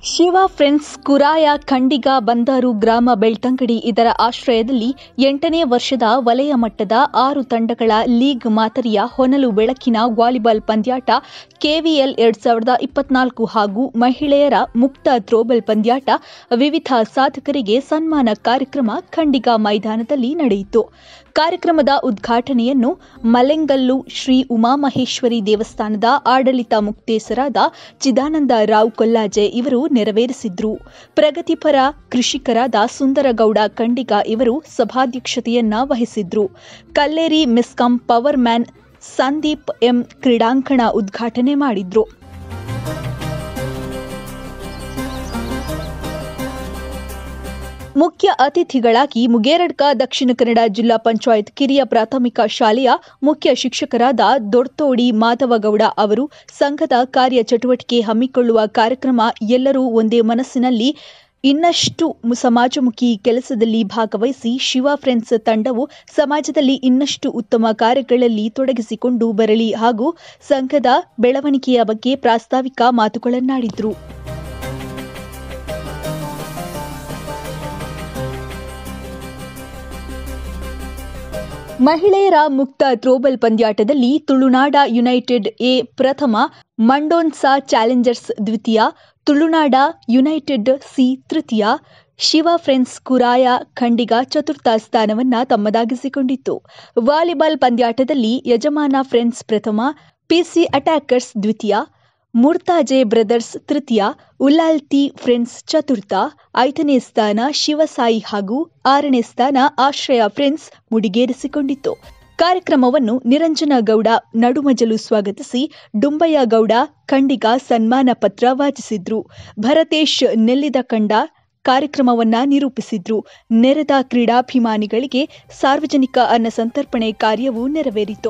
Shiva friends Kuraya Khandiga ಬಂದರು ಗ್ರಾಮ ಬೆಳ್ತಂಗಡಿ ಇದರ ಆಶ್ರಯದಲ್ಲಿ ಎಂಟನೇ ವರ್ಷದ ವಲಯ ಮಟ್ಟದ ಆರು ತಂಡಗಳ ಲೀಗ್ ಮಾದರಿಯ ಹೊನಲು ಬೆಳಕಿನ ವಾಲಿಬಾಲ್ ಪಂದ್ಯಾಟ ಕೆವಿಎಲ್ ಎರಡ್ ಸಾವಿರದ ಇಪ್ಪತ್ನಾಲ್ಕು ಹಾಗೂ ಮಹಿಳೆಯರ ಮುಕ್ತ ಥ್ರೋಬಾಲ್ ಪಂದ್ಯಾಟ ವಿವಿಧ ಸಾಧಕರಿಗೆ ಸನ್ಮಾನ ಕಾರ್ಯಕ್ರಮ ಖಂಡಿಗ ಮೈದಾನದಲ್ಲಿ ನಡೆಯಿತು ಕಾರ್ಯಕ್ರಮದ ಉದ್ಘಾಟನೆಯನ್ನು ಮಲೆಂಗಲ್ಲು ಶ್ರೀ ಉಮಾಮಹೇಶ್ವರಿ ದೇವಸ್ಥಾನದ ಆಡಳಿತ ಮುಕ್ತೇಸರಾದ ಚಿದಾನಂದ ರಾವ್ ಕೊಲ್ಲಾಜೆ ಇವರು ನೆರವೇರಿಸಿದ್ರು ಪ್ರಗತಿಪರ ಕೃಷಿಕರಾದ ಸುಂದರಗೌಡ ಖಂಡಿಗ ಇವರು ಸಭಾಧ್ಯಕ್ಷತೆಯನ್ನ ವಹಿಸಿದ್ರು Kalleri MESCOM power man Sandeep M ಕ್ರೀಡಾಂಗಣ ಉದ್ಘಾಟನೆ ಮಾಡಿದ್ರು ಮುಖ್ಯ ಅತಿಥಿಗಳಾಗಿ ಮುಗೇರಡ್ಕ ದಕ್ಷಿಣ ಕನ್ನಡ ಜಿಲ್ಲಾ ಪಂಚಾಯತ್ ಕಿರಿಯ ಪ್ರಾಥಮಿಕ ಶಾಲೆಯ ಮುಖ್ಯ ಶಿಕ್ಷಕರಾದ ದೊಡ್ತೋಡಿ ಮಾಧವಗೌಡ ಅವರು ಸಂಘದ ಕಾರ್ಯ ಚಟುವಟಿಕೆ ಹಮ್ಮಿಕೊಳ್ಳುವ ಕಾರ್ಯಕ್ರಮ ಎಲ್ಲರೂ ಒಂದೇ ಮನಸ್ಸಿನಲ್ಲಿ ಇನ್ನಷ್ಟು ಸಮಾಜಮುಖಿ ಕೆಲಸದಲ್ಲಿ ಭಾಗವಹಿಸಿ ಶಿವ ಫ್ರೆಂಡ್ಸ್ ತಂಡವು ಸಮಾಜದಲ್ಲಿ ಇನ್ನಷ್ಟು ಉತ್ತಮ ಕಾರ್ಯಗಳಲ್ಲಿ ತೊಡಗಿಸಿಕೊಂಡು ಬರಲಿ ಹಾಗೂ ಸಂಘದ ಬೆಳವಣಿಗೆಯ ಬಗ್ಗೆ ಪ್ರಾಸ್ತಾವಿಕ ಮಾತುಗಳನ್ನಾಡಿದರು ಮಹಿಳೆಯರ ಮುಕ್ತ ಥ್ರೋಬಾಲ್ ಪಂದ್ಯಾಟದಲ್ಲಿ ತುಳುನಾಡ ಯುನೈಟೆಡ್ ಎ ಪ್ರಥಮ ಮಂಡೋನ್ಸಾ ಚಾಲೆಂಜರ್ಸ್ ದ್ವಿತೀಯ ತುಳುನಾಡ ಯುನೈಟೆಡ್ ಸಿ ತೃತೀಯ ಶಿವ ಫ್ರೆಂಡ್ಸ್ ಕುರಾಯ ಖಂಡಿಗ ಚತುರ್ಥ ಸ್ಥಾನವನ್ನ ತಮ್ಮದಾಗಿಸಿಕೊಂಡಿತ್ತು ವಾಲಿಬಾಲ್ ಪಂದ್ಯಾಟದಲ್ಲಿ ಯಜಮಾನ ಫ್ರೆಂಡ್ಸ್ ಪ್ರಥಮ ಪಿಸಿ ಅಟ್ಯಾಕರ್ಸ್ ದ್ವಿತೀಯ ಮುರ್ತಾಜೆ ಬ್ರದರ್ಸ್ ತೃತೀಯ ಉಲ್ಲಾಲ್ತಿ ಫ್ರೆಂಡ್ಸ್ ಚತುರ್ಥ ಐದನೇ ಸ್ಥಾನ ಶಿವಸಾಯಿ ಹಾಗೂ ಆರನೇ ಸ್ಥಾನ ಆಶ್ರಯ ಫ್ರೆಂಡ್ಸ್ ಮುಡಿಗೇರಿಸಿಕೊಂಡಿತ್ತು ಕಾರ್ಯಕ್ರಮವನ್ನು ನಿರಂಜನ ಗೌಡ ನಡುಮಜಲು ಸ್ವಾಗತಿಸಿ ಡುಂಬಯ್ಯ ಗೌಡ ಖಂಡಿಗ ಸನ್ಮಾನ ಪತ್ರ ವಾಚಿಸಿದ್ರು ಭರತೇಶ್ ನೆಲ್ಲಿದ ಕಂಡ ಕಾರ್ಯಕ್ರಮವನ್ನ ನಿರೂಪಿಸಿದ್ರು ನೆರೆದ ಕ್ರೀಡಾಭಿಮಾನಿಗಳಿಗೆ ಸಾರ್ವಜನಿಕ ಅನ್ನ ಸಂತರ್ಪಣೆ ಕಾರ್ಯವೂ ನೆರವೇರಿತು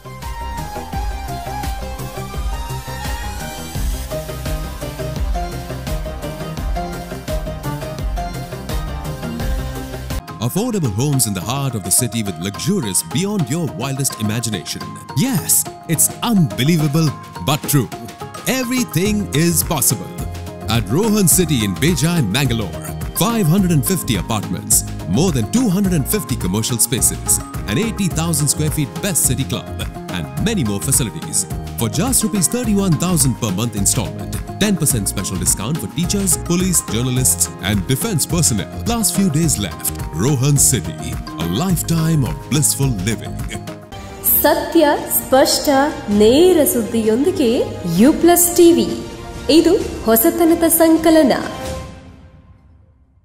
Affordable homes in the heart of the city with luxurious beyond your wildest imagination. Yes, it's unbelievable but true. Everything is possible. At Rohan City in Bejai, Mangalore, 550 apartments, more than 250 commercial spaces, an 80,000 square feet best city club, and many more facilities. For just rupees 31,000 per month installment, 10% special discount for teachers, police, journalists, and defense personnel. Last few days left. Rohan City, a lifetime of blissful living. ಸತ್ಯ ಸ್ಪಷ್ಟ ನೇರ ಸುದ್ದಿಯೊಂದಿಗೆ you plus TV ಇದು ಹೊಸತನದ ಸಂಕಲನ